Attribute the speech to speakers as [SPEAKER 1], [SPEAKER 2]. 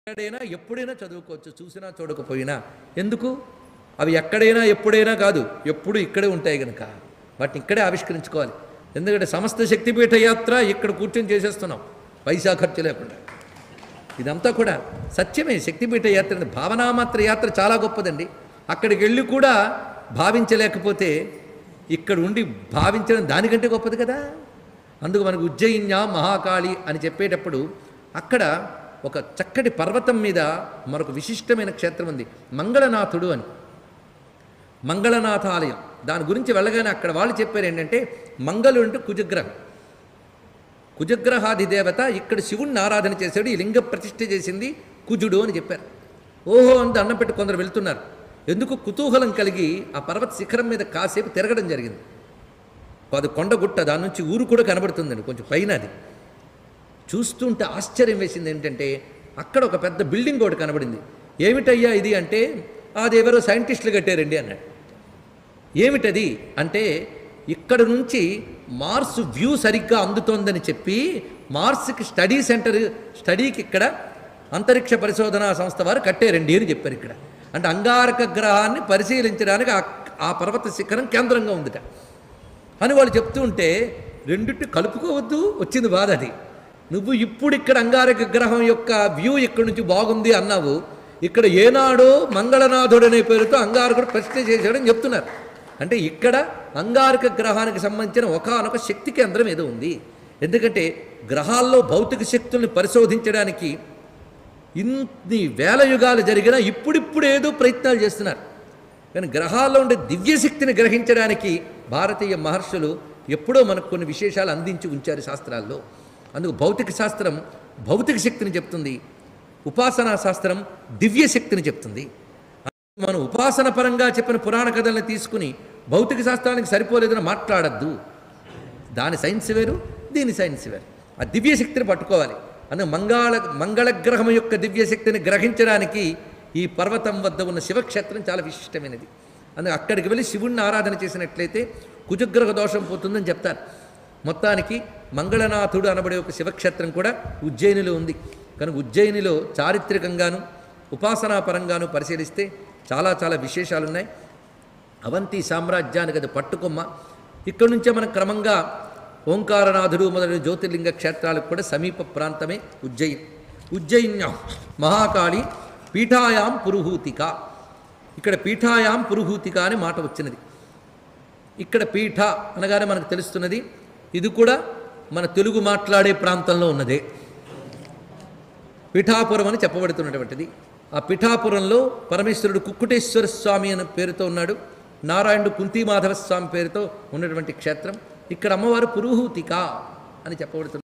[SPEAKER 1] ఎక్కడైనా ఎప్పుడైనా చదువుకోవచ్చు చూసినా చూడకపోయినా ఎందుకు అవి ఎక్కడైనా ఎప్పుడైనా కాదు ఎప్పుడు ఇక్కడే ఉంటాయి కనుక వాటిని ఇక్కడే ఆవిష్కరించుకోవాలి ఎందుకంటే సమస్త శక్తిపీఠ యాత్ర ఇక్కడ కూర్చొని చేసేస్తున్నాం పైసా ఖర్చు లేకుండా ఇదంతా కూడా సత్యమే శక్తిపీఠ యాత్ర అనేది. భావనామాత్ర యాత్ర చాలా గొప్పదండి అక్కడికి వెళ్ళి కూడా భావించలేకపోతే ఇక్కడ ఉండి భావించడం దానికంటే గొప్పది కదా అందుకు మనకు ఉజ్జయిన్య మహాకాళి అని చెప్పేటప్పుడు అక్కడ ఒక చక్కటి పర్వతం మీద మరొక విశిష్టమైన క్షేత్రం ఉంది మంగళనాథుడు అని మంగళనాథ ఆలయం దాని గురించి వెళ్ళగానే అక్కడ వాళ్ళు చెప్పారు ఏంటంటే మంగళుడు అంటే కుజగ్రహం కుజగ్రహాది దేవత ఇక్కడ శివుణ్ణి ఆరాధన చేశాడు ఈ లింగ ప్రతిష్ఠ చేసింది కుజుడు అని చెప్పారు ఓహో అని దండం పెట్టి కొందరు వెళ్తున్నారు ఎందుకు కుతూహలం కలిగి ఆ పర్వత శిఖరం మీద కాసేపు తిరగడం జరిగింది అది కొండగుట్ట దాని నుంచి ఊరు కూడా కనబడుతుందండి కొంచెం పైన అది చూస్తుంటే ఆశ్చర్యం వేసింది ఏంటంటే అక్కడ ఒక పెద్ద బిల్డింగ్ ఒకటి కనబడింది ఏమిటయ్యా ఇది అంటే అదెవరో సైంటిస్టులు కట్టారండి అన్నాడు ఏమిటది అంటే ఇక్కడ నుంచి మార్స్ వ్యూ సరిగ్గా అందుతోందని చెప్పి మార్స్కి స్టడీ సెంటర్ స్టడీకి ఇక్కడ అంతరిక్ష పరిశోధనా సంస్థ వారు కట్టారండి అని చెప్పారు ఇక్కడ అంటే అంగారక గ్రహాన్ని పరిశీలించడానికి ఆ- ఆ పర్వత శిఖరం కేంద్రంగా ఉందిట అని వాళ్ళు చెప్తూ ఉంటే రెండిటి కలుపుకోవద్దు వచ్చింది బాధ అది నువ్వు ఇప్పుడు ఇక్కడ అంగారక గ్రహం యొక్క వ్యూ ఇక్కడ నుంచి బాగుంది అన్నావు ఇక్కడ ఏనాడో మంగళనాథుడు అనే పేరుతో అంగారకుడు ప్రశ్న చేశాడని చెప్తున్నారు అంటే ఇక్కడ అంగారక గ్రహానికి సంబంధించిన ఒకానొక శక్తి కేంద్రం ఏదో ఉంది ఎందుకంటే గ్రహాల్లో భౌతిక శక్తుల్ని పరిశోధించడానికి ఇన్ని వేల యుగాలు జరిగినా ఇప్పుడిప్పుడు ఏదో ప్రయత్నాలు చేస్తున్నారు కానీ గ్రహాల్లో ఉండే దివ్యశక్తిని గ్రహించడానికి భారతీయ మహర్షులు ఎప్పుడో మనకు కొన్ని విశేషాలు అందించి ఉంచారు శాస్త్రాల్లో అందుకు భౌతిక శాస్త్రం భౌతిక శక్తిని చెప్తుంది ఉపాసనా శాస్త్రం దివ్య శక్తిని చెప్తుంది మనం ఉపాసన పరంగా చెప్పిన పురాణ కథల్ని తీసుకుని భౌతిక శాస్త్రానికి సరిపోలేదని మాట్లాడద్దు దాని సైన్స్ వేరు దీని సైన్స్ వేరు ఆ దివ్యశక్తిని పట్టుకోవాలి అందుకే మంగళ మంగళగ్రహం యొక్క దివ్యశక్తిని గ్రహించడానికి ఈ పర్వతం వద్ద ఉన్న శివక్షేత్రం చాలా విశిష్టమైనది అందుకే అక్కడికి వెళ్ళి శివుణ్ణి ఆరాధన చేసినట్లయితే కుజగ్రహ దోషం పోతుందని చెప్తారు మొత్తానికి మంగళనాథుడు అనబడే ఒక శివక్షేత్రం కూడా ఉజ్జయినిలో ఉంది కనుక ఉజ్జయినిలో చారిత్రకంగాను ఉపాసనాపరంగాను పరిశీలిస్తే చాలా చాలా విశేషాలు ఉన్నాయి అవంతి సామ్రాజ్యానికి అది పట్టుకొమ్మ ఇక్కడి నుంచే మనం క్రమంగా ఓంకారనాథుడు మొదలైన జ్యోతిర్లింగ క్షేత్రాలకు కూడా సమీప ప్రాంతమే ఉజ్జయిన్ ఉజ్జయిన్యాం మహాకాళి పీఠాయాం పురుహూతిక ఇక్కడ పీఠాయాం పురుహూతిక అనే మాట వచ్చినది ఇక్కడ పీఠ అనగానే మనకు తెలుస్తున్నది ఇది కూడా మన తెలుగు మాట్లాడే ప్రాంతంలో ఉన్నదే పిఠాపురం అని చెప్పబడుతున్నటువంటిది ఆ పిఠాపురంలో పరమేశ్వరుడు కుక్కుటేశ్వర స్వామి అనే పేరుతో ఉన్నాడు నారాయణుడు కుంతీమాధవ స్వామి పేరుతో ఉన్నటువంటి క్షేత్రం ఇక్కడ అమ్మవారు పురుహూతిక అని చెప్పబడుతున్నది